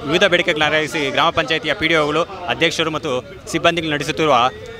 ವಿವಿಧ ಬೇಡಿಕೆಗಳನ್ನು ಆಗ್ರಹಿಸಿ ಗ್ರಾಮ ಪಂಚಾಯಿತಿಯ ಪಿ ಡಿ ಒಗಳು ಅಧ್ಯಕ್ಷರು ಮತ್ತು ಸಿಬ್ಬಂದಿಗಳು ನಡೆಸುತ್ತಿರುವ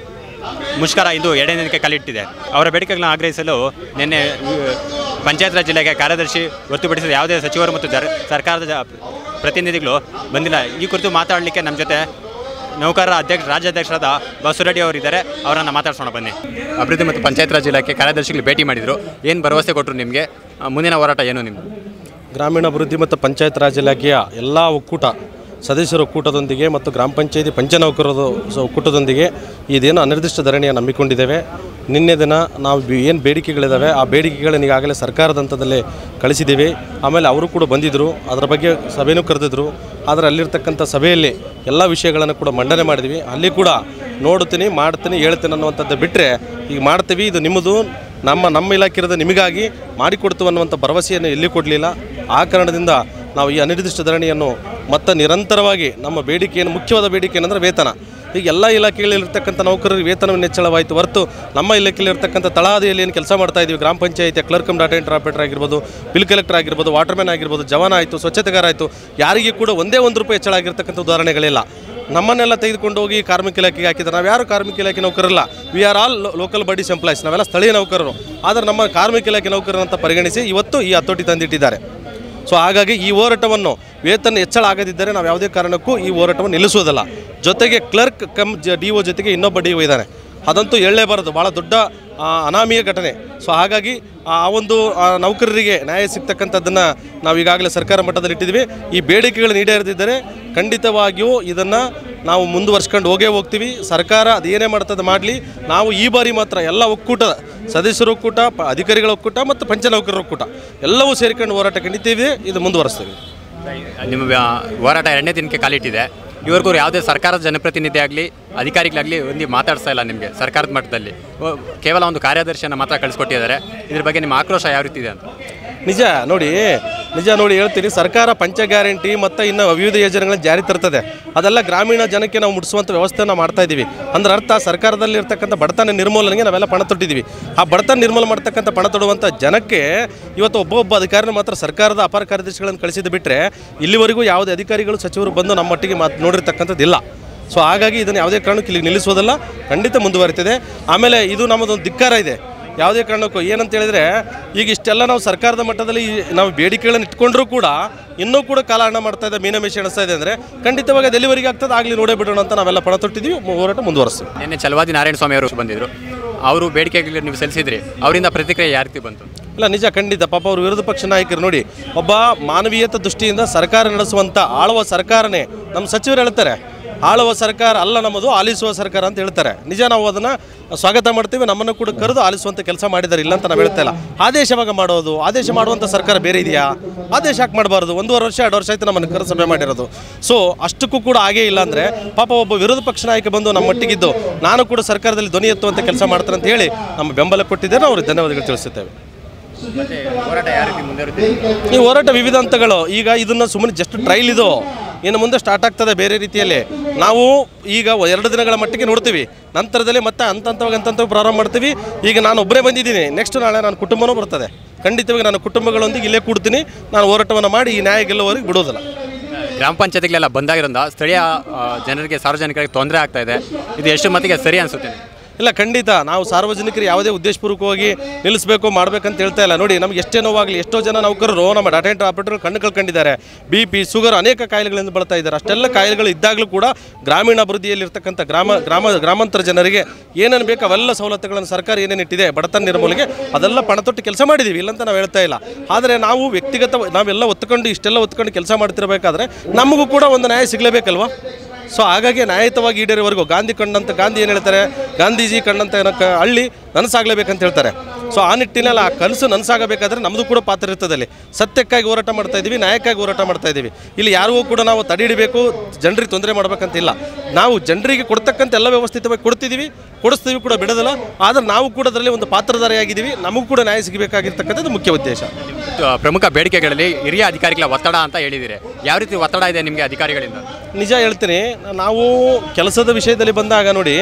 ಮುಷ್ಕರ ಇಂದು ಎರಡನೇ ದಿನಕ್ಕೆ ಕಾಲಿಟ್ಟಿದೆ ಅವರ ಬೇಡಿಕೆಗಳನ್ನು ಆಗ್ರಹಿಸಲು ನಿನ್ನೆ ಅಹ್, ಪಂಚಾಯತ್ ರಾಜ್ ಜಿಲ್ಲೆಗೆ ಕಾರ್ಯದರ್ಶಿ ಹೊರತುಪಡಿಸಿದ ಯಾವುದೇ ಸಚಿವರು ಮತ್ತು ಜರ ಸರ್ಕಾರದ ಜ- ಪ್ರತಿನಿಧಿಗಳು ಬಂದಿಲ್ಲ ಈ ಕುರಿತು ಮಾತಾಡಲಿಕ್ಕೆ ನಮ್ಮ ಜೊತೆ ನೌಕರರ ಅಧ್ಯಕ್ಷ ರಾಜ್ಯಾಧ್ಯಕ್ಷರಾದ ಬಸವರೆಡ್ಡಿ ಅವರಿದ್ದಾರೆ ಅವರನ್ನು ಮಾತಾಡ್ಸೋಣ ಬನ್ನಿ ಅಭಿವೃದ್ಧಿ ಮತ್ತು ಪಂಚಾಯತ್ ರಾಜ್ ಇಲಾಖೆ ಕಾರ್ಯದರ್ಶಿಗಳು ಭೇಟಿ ಮಾಡಿದರು ಏನು ಭರವಸೆ ಕೊಟ್ಟರು ನಿಮಗೆ ಮುಂದಿನ ಹೋರಾಟ ಏನು ನಿಮ್ಮದು ಗ್ರಾಮೀಣಾಭಿವೃದ್ಧಿ ಮತ್ತು ಪಂಚಾಯತ್ ರಾಜ್ ಇಲಾಖೆಯ ಎಲ್ಲ ಒಕ್ಕೂಟ ಸದಸ್ಯರ ಒಕ್ಕೂಟದೊಂದಿಗೆ ಮತ್ತು ಗ್ರಾಮ ಪಂಚಾಯತಿ ಪಂಚನೌಕರರ ಸ- ಒಕ್ಕೂಟದೊಂದಿಗೆ ಇದೇನು ಅನಿರ್ದಿಷ್ಟ ಧರಣಿಯನ್ನು ನಂಬಿಕೊಂಡಿದ್ದೇವೆ ನಿನ್ನೆ ದಿನ ನಾವು ಏನು ಬೇಡಿಕೆಗಳಿದ್ದಾವೆ ಆ ಬೇಡಿಕೆಗಳನ್ನು ಈಗಾಗಲೇ ಸರ್ಕಾರದ ಹಂತದಲ್ಲಿ ಕಳಿಸಿದ್ದೀವಿ ಆಮೇಲೆ ಅವರು ಕೂಡ ಬಂದಿದ್ದರು ಅದರ ಬಗ್ಗೆ ಸಭೆನೂ ಕರೆದಿದ್ರು ಆದರೆ ಅಲ್ಲಿರ್ತಕ್ಕಂಥ ಸಭೆಯಲ್ಲಿ ಎಲ್ಲ ವಿಷಯಗಳನ್ನು ಕೂಡ ಮಂಡನೆ ಮಾಡಿದ್ವಿ ಅಲ್ಲಿ ಕೂಡ ನೋಡ್ತೀನಿ ಮಾಡ್ತೀನಿ ಹೇಳ್ತೀನಿ ಅನ್ನುವಂಥದ್ದು ಬಿಟ್ಟರೆ ಈಗ ಮಾಡ್ತೀವಿ ಇದು ನಿಮ್ಮದು ನಮ್ಮ ನಮ್ಮ ಇಲಾಖೆ ಇರೋದು ನಿಮಗಾಗಿ ಮಾಡಿಕೊಡ್ತೀವಿ ಅನ್ನುವಂಥ ಭರವಸೆಯನ್ನು ಎಲ್ಲಿ ಕೊಡಲಿಲ್ಲ ಆ ಕಾರಣದಿಂದ ನಾವು ಈ ಅನಿರ್ದಿಷ್ಟ ಧರಣಿಯನ್ನು ಮತ್ತೆ ನಿರಂತರವಾಗಿ ನಮ್ಮ ಬೇಡಿಕೆಯನ್ನು ಮುಖ್ಯವಾದ ಬೇಡಿಕೆ ಏನಂದರೆ ವೇತನ ಈಗ ಎಲ್ಲ ಇಲಾಖೆಗಳಲ್ಲಿರ್ತಕ್ಕಂಥ ನೌಕರರಿಗೆ ವೇತನವನ್ನು ಹೆಚ್ಚಳವಾಯಿತು ಹೊರತು ನಮ್ಮ ಇಲಾಖೆಯಲ್ಲಿರ್ತಕ್ಕಂಥ ತಳಹದಿಯಲ್ಲಿ ಏನು ಕೆಲಸ ಮಾಡ್ತಾ ಇದ್ದೀವಿ ಗ್ರಾಮ ಪಂಚಾಯತಿ clerk cum data entry operator ಆಗಿರ್ಬೋದು ಬಿಲ್ ಕಲೆಕ್ಟರ್ ಆಗಿರ್ಬೋದು ವಾಟರ್ಮ್ಯಾನ್ ಆಗಿರ್ಬೋದು ಜವಾನ ಆಯಿತು ಸ್ವಚ್ಛತೆಗಾರ ಆಯಿತು ಯಾರಿಗೆ ಕೂಡ ಒಂದೇ ಒಂದು ರೂಪಾಯಿ ಹೆಚ್ಚಳ ಆಗಿರ್ತಕ್ಕಂಥ ಉದಾಹರಣೆಗಳಿಲ್ಲ ನಮ್ಮನ್ನೆಲ್ಲ ತೆಗೆದುಕೊಂಡು ಹೋಗಿ ಕಾರ್ಮಿಕ ಇಲಾಖೆಗೆ ಹಾಕಿದ್ದಾರೆ ನಾವು ಯಾರು ಕಾರ್ಮಿಕ ಇಲಾಖೆ ನೌಕರಲ್ಲ we are all local bodies employees ನಾವೆಲ್ಲ ಸ್ಥಳೀಯ ನೌಕರರು ಆದರೆ ನಮ್ಮ ಕಾರ್ಮಿಕ ಇಲಾಖೆ ನೌಕರರಂತ ಪರಿಗಣಿಸಿ ಇವತ್ತು ಈ ಹತೋಟಿ ತಂದಿಟ್ಟಿದ್ದಾರೆ ಸೊ ಹಾಗಾಗಿ ಈ ಹೋರಾಟವನ್ನು ವೇತನ ಹೆಚ್ಚಳ ಆಗದಿದ್ದರೆ ನಾವು ಯಾವುದೇ ಕಾರಣಕ್ಕೂ ಈ ಹೋರಾಟವನ್ನು ನಿಲ್ಲಿಸುವುದಿಲ್ಲ ಜೊತೆಗೆ ಕ್ಲರ್ಕ್ ಕಮ್ ಜ ಡಿ ಒ ಜೊತೆಗೆ ಇನ್ನೊಬ್ಬ ಡಿ ಒ ಇದ್ದಾನೆ ಅದಂತೂ ಹೇಳಲೇಬಾರದು ಭಾಳ ದೊಡ್ಡ ಆ, ಅನಾಮೀಯ ಘಟನೆ ಸೊ ಹಾಗಾಗಿ ಆ ಒಂದು ಆ, ನೌಕರರಿಗೆ ನ್ಯಾಯ ಸಿಗ್ತಕ್ಕಂಥದ್ದನ್ನು ನಾವು ಈಗಾಗಲೇ ಸರ್ಕಾರ ಮಟ್ಟದಲ್ಲಿ ಇಟ್ಟಿದ್ದೀವಿ ಈ ಬೇಡಿಕೆಗಳು ಈಡೇರದಿದ್ದರೆ ಖಂಡಿತವಾಗಿಯೂ ಇದನ್ನು ನಾವು ಮುಂದುವರ್ಸ್ಕೊಂಡು ಹೋಗೇ ಹೋಗ್ತೀವಿ ಸರ್ಕಾರ ಅದೇನೇ ಮಾಡ್ತದೆ ಮಾಡಲಿ ನಾವು ಈ ಬಾರಿ ಮಾತ್ರ ಎಲ್ಲ ಒಕ್ಕೂಟ ಸದಸ್ಯರ ಒಕ್ಕೂಟ ಪ ಅಧಿಕಾರಿಗಳ ಒಕ್ಕೂಟ ಮತ್ತು ಪಂಚನೌಕರರ ಒಕ್ಕೂಟ ಎಲ್ಲವೂ ಸೇರಿಕೊಂಡು ಹೋರಾಟ ಖಂಡಿತೀವಿ ಇದು ಮುಂದುವರಿಸ್ತೀವಿ ನಿಮ್ಮ ವ್ಯಾ- ಹೋರಾಟ ಎರಡನೇ ದಿನಕ್ಕೆ ಕಾಲಿಟ್ಟಿದೆ ಇವರೆಗೂ ಯಾವುದೇ ಸರ್ಕಾರದ ಜನಪ್ರತಿನಿಧಿ ಆಗಲಿ ಅಧಿಕಾರಿಗಳಾಗಲಿ ಒಂದು ಮಾತಾಡ್ತಾ ಇಲ್ಲ ನಿಮಗೆ ಸರ್ಕಾರದ ಮಟ್ಟದಲ್ಲಿ ಓ- ಕೇವಲ ಒಂದು ಕಾರ್ಯದರ್ಶಿಯನ್ನು ಮಾತ್ರ ಕಳಿಸ್ಕೊಟ್ಟಿದ್ದಾರೆ ಇದ್ರ ಬಗ್ಗೆ ನಿಮ್ಮ ಆಕ್ರೋಶ ಯಾವ ರೀತಿ ಇದೆ ಅಂತ ನಿಜ ನೋಡಿ ನಿಜ ನೋಡಿ ಹೇಳ್ತೀನಿ ಸರ್ಕಾರ ಪಂಚ ಗ್ಯಾರಂಟಿ ಮತ್ತು ಇನ್ನು ವಿವಿಧ ಯೋಜನೆಗಳನ್ನ ಜಾರಿ ತರ್ತದೆ ಅದೆಲ್ಲ ಗ್ರಾಮೀಣ ಜನಕ್ಕೆ ನಾವು ಮುಟ್ಟಿಸುವಂಥ ವ್ಯವಸ್ಥೆನ ಮಾಡ್ತಾ ಇದ್ದೀವಿ ಅಂದ್ರೆ ಅರ್ಥ ಸರ್ಕಾರದಲ್ಲಿ ಇರ್ತಕ್ಕಂಥ ಬಡತನ ನಿರ್ಮೂಲನೆಗೆ ನಾವೆಲ್ಲ ಪಣ ತೊಟ್ಟಿದ್ದೀವಿ ಆ ಬಡತನ ನಿರ್ಮೂಲನೆ ಮಾಡ್ತಕ್ಕಂಥ ಪಣ ತೊಡುವಂಥ ಜನಕ್ಕೆ ಇವತ್ತು ಒಬ್ಬೊಬ್ಬ ಅಧಿಕಾರಿನ ಮಾತ್ರ ಸರ್ಕಾರದ ಅಪರ ಕಾರ್ಯದರ್ಶಿಗಳನ್ನು ಕಳಿಸಿದ್ದು ಬಿಟ್ಟರೆ ಇಲ್ಲಿವರೆಗೂ ಯಾವುದೇ ಅಧಿಕಾರಿಗಳು ಸಚಿವರು ಬಂದು ನಮ್ಮ ಮಟ್ಟಿಗೆ ಮಾತು ನೋಡಿರ್ತಕ್ಕಂಥದ್ದಿಲ್ಲ ಸೊ ಹಾಗಾಗಿ ಇದನ್ನು ಯಾವುದೇ ಕಾರಣಕ್ಕೂ ಇಲ್ಲಿ ನಿಲ್ಲಿಸೋದಲ್ಲ ಖಂಡಿತ ಮುಂದುವರಿತಿದೆ ಆಮೇಲೆ ಇದು ನಮ್ಮದೊಂದು ಧಿಕ್ಕಾರ ಇದೆ ಯಾವುದೇ ಕಾರಣಕ್ಕೂ ಏನಂತ ಹೇಳಿದ್ರೆ ಈಗ ಇಷ್ಟೆಲ್ಲ ನಾವು ಸರ್ಕಾರದ ಮಟ್ಟದಲ್ಲಿ ಈ ನಾವು ಬೇಡಿಕೆಗಳನ್ನು ಇಟ್ಕೊಂಡ್ರೂ ಕೂಡ ಇನ್ನೂ ಕೂಡ ಕಾಲಹರಣ ಮಾಡ್ತಾ ಇದೆ ಮೀನಮೇಷ ಎಣಿಸ್ತಾ ಇದೆ ಅಂದರೆ ಖಂಡಿತವಾಗಿ ಅದು ಎಲ್ಲಿವರೆಗೆ ಆಗ್ತದೆ ಆಗಲಿ ನೋಡೇ ಬಿಡೋಣ ಅಂತ ನಾವೆಲ್ಲ ಪಣ ತೊಟ್ಟಿದ್ದೀವಿ ಮು- ಹೋರಾಟ ಮುಂದುವರಿಸ್ತೀವಿ ನಿನ್ನೆ ಚಲವಾದಿ ನಾರಾಯಣ ಸ್ವಾಮಿ ಅವರು ಬಂದಿದ್ದರು ಅವರು ಬೇಡಿಕೆಗಳಿಗೆ ನೀವು ಸಲ್ಲಿಸಿದ್ರಿ ಅವರಿಂದ ಪ್ರತಿಕ್ರಿಯೆ ಯಾವ ರೀತಿ ಬಂತು ಇಲ್ಲ ನಿಜ ಖಂಡಿತ ಪಾಪ ಅವರು ವಿರೋಧ ಪಕ್ಷ ನಾಯಕರು ನೋಡಿ ಒಬ್ಬ ಮಾನವೀಯತೆ ದೃಷ್ಟಿಯಿಂದ ಸರ್ಕಾರ ನಡೆಸುವಂಥ ಆಳುವ ಸರ್ಕಾರನೇ ನಮ್ಮ ಸಚಿವರು ಹೇಳ್ತಾರೆ ಆಳುವ ಸರ್ಕಾರ ಅಲ್ಲ ನಮ್ಮದು ಆಲಿಸುವ ಸರ್ಕಾರ ಅಂತ ಹೇಳ್ತಾರೆ ನಿಜ ನಾವು ಅದನ್ನು ಸ್ವಾಗತ ಮಾಡ್ತೀವಿ ನಮ್ಮನ್ನು ಕೂಡ ಕರೆದು ಆಲಿಸುವಂಥ ಕೆಲಸ ಮಾಡಿದ್ದಾರೆ ಇಲ್ಲ ಅಂತ ನಾವು ಹೇಳ್ತಾ ಇಲ್ಲ ಆದೇಶವಾಗ ಮಾಡೋದು ಆದೇಶ ಮಾಡುವಂಥ ಸರ್ಕಾರ ಬೇರೆ ಇದೆಯಾ ಆದೇಶ ಯಾಕೆ ಮಾಡಬಾರ್ದು ಒಂದೂವರೆ ವರ್ಷ ಎರಡು ವರ್ಷ ಆಯ್ತು ನಮ್ಮನ್ನು ಕರೆದು ಸಭೆ ಮಾಡಿರೋದು ಸೊ ಅಷ್ಟಕ್ಕೂ ಕೂಡ ಆಗೇ ಇಲ್ಲ ಅಂದರೆ ಪಾಪ ಒಬ್ಬ ವಿರೋಧ ಪಕ್ಷ ನಾಯಕ ಬಂದು ನಮ್ಮ ಮಟ್ಟಿಗಿದ್ದು ನಾನು ಕೂಡ ಸರ್ಕಾರದಲ್ಲಿ ಧ್ವನಿ ಎತ್ತುವಂಥ ಕೆಲಸ ಮಾಡ್ತಾರೆ ಅಂತ ಹೇಳಿ ನಮ್ಮ ಬೆಂಬಲ ಕೊಟ್ಟಿದ್ದೇನೆ ಅವ್ರಿಗೆ ಧನ್ಯವಾದಗಳು ತಿಳಿಸುತ್ತೇವೆ ಮತ್ತೆ ಹೋರಾಟ ಯಾವ ರೀತಿ ಮುಂದುವರಿತು ಈ ಹೋರಾಟ ವಿವಿಧ ಹಂತಗಳು ಈಗ ಇದನ್ನು ಸುಮ್ಮನೆ ಜಸ್ಟ್ ಟ್ರೈಲ್ ಇದು ಇನ್ನು ಮುಂದೆ ಸ್ಟಾರ್ಟ್ ಆಗ್ತದೆ ಬೇರೆ ರೀತಿಯಲ್ಲಿ ನಾವು ಈಗ ಎರಡು ದಿನಗಳ ಮಟ್ಟಿಗೆ ನೋಡ್ತೀವಿ ನಂತರದಲ್ಲಿ ಮತ್ತೆ ಹಂತ ಹಂತವಾಗಿ ಹಂತ ಹಂತವಾಗಿ ಪ್ರಾರಂಭ ಮಾಡ್ತೀವಿ ಈಗ ನಾನು ಒಬ್ಬರೇ ಬಂದಿದ್ದೀನಿ ನೆಕ್ಸ್ಟ್ ನಾಳೆ ನನ್ನ ಕುಟುಂಬನೂ ಬರ್ತದೆ ಖಂಡಿತವಾಗಿ ನಾನು ಕುಟುಂಬಗಳೊಂದಿಗೆ ಇಲ್ಲೇ ಕೂಡ್ತೀನಿ ನಾನು ಹೋರಾಟವನ್ನು ಮಾಡಿ ಈ ನ್ಯಾಯ ಗೆಲ್ಲುವವರೆಗೆ ಬಿಡೋದಿಲ್ಲ ಗ್ರಾಮ ಪಂಚಾಯತಿಗಳೆಲ್ಲ ಬಂದಾಗಿರೋದ್ರಿಂದ ಸ್ಥಳೀಯ ಆ, ಜನರಿಗೆ ಸಾರ್ವಜನಿಕರಿಗೆ ತೊಂದರೆ ಆಗ್ತಾ ಇದೆ ಇದು ಎಷ್ಟು ಮಟ್ಟಿಗೆ ಸರಿ ಅನಿಸುತ್ತೆ ಇಲ್ಲ ಖಂಡಿತ ನಾವು ಸಾರ್ವಜನಿಕರು ಯಾವುದೇ ಉದ್ದೇಶಪೂರ್ವಕವಾಗಿ ನಿಲ್ಲಿಸಬೇಕು ಮಾಡಬೇಕಂತ ಹೇಳ್ತಾ ಇಲ್ಲ ನೋಡಿ ನಮ್ಗೆ ಎಷ್ಟೇ ನೋವಾಗಲಿ ಎಷ್ಟೋ ಜನ ನೌಕರರು ನಮ್ಮ ಡಾಟಾ ಎಂಟ್ರಿ ಆಪರೇಟರ್ ಕಣ್ಣು ಕಳ್ಕೊಂಡಿದ್ದಾರೆ ಬಿ ಪಿ ಶುಗರ್ ಅನೇಕ ಕಾಯಿಲೆಗಳಿಂದ ಬಳಲ್ತಾ ಇದ್ದಾರೆ ಅಷ್ಟೆಲ್ಲ ಕಾಯಿಲೆಗಳು ಇದ್ದಾಗಲೂ ಕೂಡ ಗ್ರಾಮೀಣಾಭಿವೃದ್ಧಿಯಲ್ಲಿರ್ತಕ್ಕಂಥ ಗ್ರಾಮ ಗ್ರಾಮ ಗ್ರಾಮಾಂತರ ಜನರಿಗೆ ಏನೇನು ಬೇಕು ಅವೆಲ್ಲ ಸವಲತ್ತುಗಳನ್ನು ಸರ್ಕಾರ ಏನೇನು ಇಟ್ಟಿದೆ ಬಡತನ ನಿರ್ಮೂಲನೆಗೆ ಅದೆಲ್ಲ ಪಣ ತೊಟ್ಟು ಕೆಲಸ ಮಾಡಿದ್ದೀವಿ ಇಲ್ಲಂತ ನಾವು ಹೇಳ್ತಾ ಇಲ್ಲ ಆದರೆ ನಾವು ವ್ಯಕ್ತಿಗತ ನಾವೆಲ್ಲ ಒತ್ಕೊಂಡು ಇಷ್ಟೆಲ್ಲ ಒತ್ಕೊಂಡು ಕೆಲಸ ಮಾಡ್ತಿರಬೇಕಾದ್ರೆ ನಮಗೂ ಕೂಡ ಒಂದು ನ್ಯಾಯ ಸಿಗಲೇಬೇಕಲ್ವಾ ಸೊ ಹಾಗಾಗಿ ನ್ಯಾಯಯುತವಾಗಿ ಈಡೇರೋವರೆಗೂ ಗಾಂಧಿ ಕಂಡಂತ ಗಾಂಧಿ ಏನು ಹೇಳ್ತಾರೆ ಗಾಂಧೀಜಿ ಕಂಡಂತ ಏನೋ ಕ- ಹಳ್ಳಿ ನನಸಾಗಲೇಬೇಕಂತ ಹೇಳ್ತಾರೆ ಸೊ ಆ ನಿಟ್ಟಿನಲ್ಲಿ ಆ ಕನಸು ನನಸಾಗಬೇಕಾದ್ರೆ ನಮ್ಮದು ಕೂಡ ಪಾತ್ರ ಇರ್ತದೆ ಅಲ್ಲಿ ಸತ್ಯಕ್ಕಾಗಿ ಹೋರಾಟ ಮಾಡ್ತಾ ಇದ್ದೀವಿ ನ್ಯಾಯಕ್ಕಾಗಿ ಹೋರಾಟ ಮಾಡ್ತಾ ಇದ್ದೀವಿ ಇಲ್ಲಿ ಯಾರಿಗೂ ಕೂಡ ನಾವು ತಡೆ ಹಿಡಿಬೇಕು ಜನರಿಗೆ ತೊಂದರೆ ಮಾಡ್ಬೇಕಂತಿಲ್ಲ ನಾವು ಜನರಿಗೆ ಕೊಡ್ತಕ್ಕಂಥ ಎಲ್ಲ ವ್ಯವಸ್ಥಿತವಾಗಿ ಕೊಡ್ತಿದ್ದೀವಿ ಕೊಡಿಸ್ತೀವಿ ಕೂಡ ಬಿಡೋದಿಲ್ಲ ಆದರೆ ನಾವು ಕೂಡ ಅದರಲ್ಲಿ ಒಂದು ಪಾತ್ರಧಾರಿಯಾಗಿದ್ದೀವಿ ನಮಗೂ ಕೂಡ ನ್ಯಾಯ ಸಿಗಬೇಕಾಗಿರ್ತಕ್ಕಂಥದ್ದು ಮುಖ್ಯ ಉದ್ದೇಶ ಆ, ಪ್ರಮುಖ ಬೇಡಿಕೆಗಳಲ್ಲಿ ಹಿರಿಯ ಅಧಿಕಾರಿಗಳ ಒತ್ತಡ ಅಂತ ಹೇಳಿದಿರಿ ಯಾವ ರೀತಿ ಒತ್ತಡ ಇದೆ ನಿಮಗೆ ಅಧಿಕಾರಿಗಳಿಂದ ನಿಜ ಹೇಳ್ತೀನಿ ನಾವು ಕೆಲಸದ ವಿಷಯದಲ್ಲಿ ಬಂದಾಗ ನೋಡಿ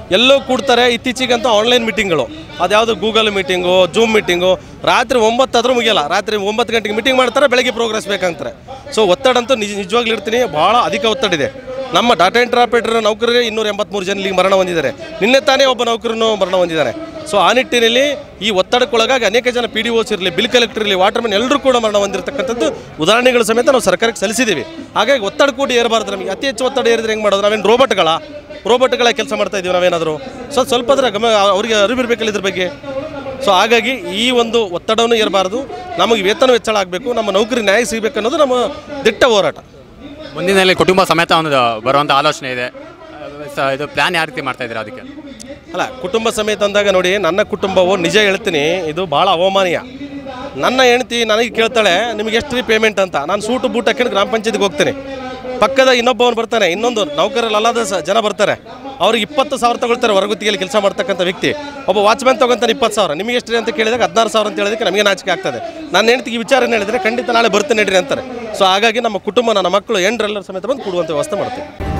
ಎಲ್ಲೋ ಕೂಡ್ತಾರೆ ಇತ್ತೀಚೆಗಂತೂ ಆನ್ಲೈನ್ ಮೀಟಿಂಗ್ಗಳು ಅದ್ಯಾವುದು ಗೂಗಲ್ ಮೀಟಿಂಗು ಜೂಮ್ ಮೀಟಿಂಗು ರಾತ್ರಿ ಒಂಬತ್ತಾದ್ರೂ ಮುಗಿಯಲ್ಲ ರಾತ್ರಿ ಒಂಬತ್ತು ಗಂಟೆಗೆ ಮೀಟಿಂಗ್ ಮಾಡ್ತಾರೆ ಬೆಳಗ್ಗೆ ಪ್ರೋಗ್ರೆಸ್ ಬೇಕಂತಾರೆ ಸೊ ಒತ್ತಡ ಅಂತೂ ನಿಜ ನಿಜವಾಗ್ಲೂ ಇರ್ತೀನಿ ಭಾಳ ಅಧಿಕ ಒತ್ತಡ ಇದೆ ನಮ್ಮ ಡಾಟಾ ಎಂಟ್ರಿ ಆಪರೇಟರ್ ನೌಕರರೇ ಇನ್ನೂರ ಎಂಬತ್ಮೂರು ಜನ ಇಲ್ಲಿಗೆ ಮರಣ ಹೊಂದಿದ್ದಾರೆ ನಿನ್ನೆ ತಾನೇ ಒಬ್ಬ ನೌಕರನು ಮರಣ ಹೊಂದಿದ್ದಾರೆ ಸೊ ಆ ನಿಟ್ಟಿನಲ್ಲಿ ಈ ಒತ್ತಡಕ್ಕೊಳಗಾಗಿ ಅನೇಕ ಜನ ಪಿ ಡಿ ಓಸ್ ಇರಲಿ ಬಿಲ್ ಕಲೆಕ್ಟರ್ ಇರಲಿ ವಾಟರ್ಮನ್ ಎಲ್ಲರೂ ಕೂಡ ಮರಣ ಹೊಂದಿರತಕ್ಕಂಥದ್ದು ಉದಾಹರಣೆಗಳು ಸಮೇತ ನಾವು ಸರ್ಕಾರಕ್ಕೆ ಸಲ್ಲಿಸಿದ್ದೀವಿ ಹಾಗಾಗಿ ಒತ್ತಡ ಕೂಡ ಏರಬಾರ್ದು ನಮಗೆ ಅತಿ ಹೆಚ್ಚು ಒತ್ತಡ ಏರಿದ್ರೆ ಹೆಂಗೆ ಮಾಡೋದು ನಾವೇನು ರೋಬೋಟ್ಗಳ ರೋಬೋಟ್ಗಳ ಕೆಲಸ ಮಾಡ್ತಾ ಇದೀವಿ ನಾವೇನಾದರೂ ಸೊ ಸ್ವಲ್ಪ ಅದರ ಗಮ ಅವರಿಗೆ ಅರಿವಿರಬೇಕಲ್ಲ ಇದ್ರ ಬಗ್ಗೆ ಸೊ ಹಾಗಾಗಿ ಈ ಒಂದು ಒತ್ತಡವನ್ನು ಇರಬಾರ್ದು ನಮಗೆ ವೇತನ ಹೆಚ್ಚಳ ಆಗಬೇಕು ನಮ್ಮ ನೌಕರಿ ನ್ಯಾಯ ಸಿಗಬೇಕು ಅನ್ನೋದು ನಮ್ಮ ದಿಟ್ಟ ಹೋರಾಟ ಮುಂದಿನಲ್ಲಿ ಕುಟುಂಬ ಸಮೇತ ಒಂದು ಬರುವಂಥ ಆಲೋಚನೆ ಇದೆ ಸ- ಇದು ಪ್ಲಾನ್ ಯಾವ ರೀತಿ ಮಾಡ್ತಾ ಇದ್ದೀರಾ ಅದಕ್ಕೆ ಅಲ್ಲ ಕುಟುಂಬ ಸಮೇತ ಅಂದಾಗ ನೋಡಿ ನನ್ನ ಕುಟುಂಬವು ನಿಜ ಹೇಳ್ತೀನಿ ಇದು ಭಾಳ ಅವಮಾನೀಯ ನನ್ನ ಹೆಂಡತಿ ನನಗೆ ಕೇಳ್ತಾಳೆ ನಿಮಗೆ ಎಷ್ಟು ರೀ ಪೇಮೆಂಟ್ ಅಂತ ನಾನು ಸೂಟು ಬೂಟ್ ಹಾಕೊಂಡು ಗ್ರಾಮ ಪಂಚಾಯತ್ಗೆ ಹೋಗ್ತೀನಿ ಪಕ್ಕದ ಇನ್ನೊಬ್ಬವನು ಬರ್ತಾನೆ ಇನ್ನೊಂದು ನೌಕರರಲ್ಲದ ಸ ಜನ ಬರ್ತಾರೆ ಅವ್ರಿಗೆ ಇಪ್ಪತ್ತು ಸಾವಿರ ತಗೊಳ್ತಾರೆ ಹೊರಗುತ್ತಿಗೆಯಲ್ಲಿ ಕೆಲಸ ಮಾಡ್ತಕ್ಕಂಥ ವ್ಯಕ್ತಿ ಒಬ್ಬ ವಾಚ್ಮ್ಯಾನ್ ತಗೊಂತಾನೆ ಇಪ್ಪತ್ತು ಸಾವಿರ ನಿಮಗೆ ಎಷ್ಟು ರೀ ಅಂತ ಕೇಳಿದಾಗ ಹದಿನಾರು ಸಾವಿರ ಅಂತ ಹೇಳಿದಕ್ಕೆ ನಮಗೆ ನಾಚಿಕೆ ಆಗ್ತದೆ ನನ್ನ ಹೆಂಡತಿಗೆ ಈ ವಿಚಾರ ಹೇಳಿದರೆ ಖಂಡಿತ ನಾಳೆ ಬರ್ತೀನಿ ನಡ್ರಿ ಅಂತಾರೆ ಸೊ ಹಾಗಾಗಿ ನಮ್ಮ ಕುಟುಂಬ ನನ್ನ ಮಕ್ಕಳು ಎಂಡ್ರೆಲ್ಲರ ಸಮೇತ ಬಂದು ಕೊಡುವಂಥ ವ್ಯವಸ್ಥೆ ಮಾಡ್ತೀವಿ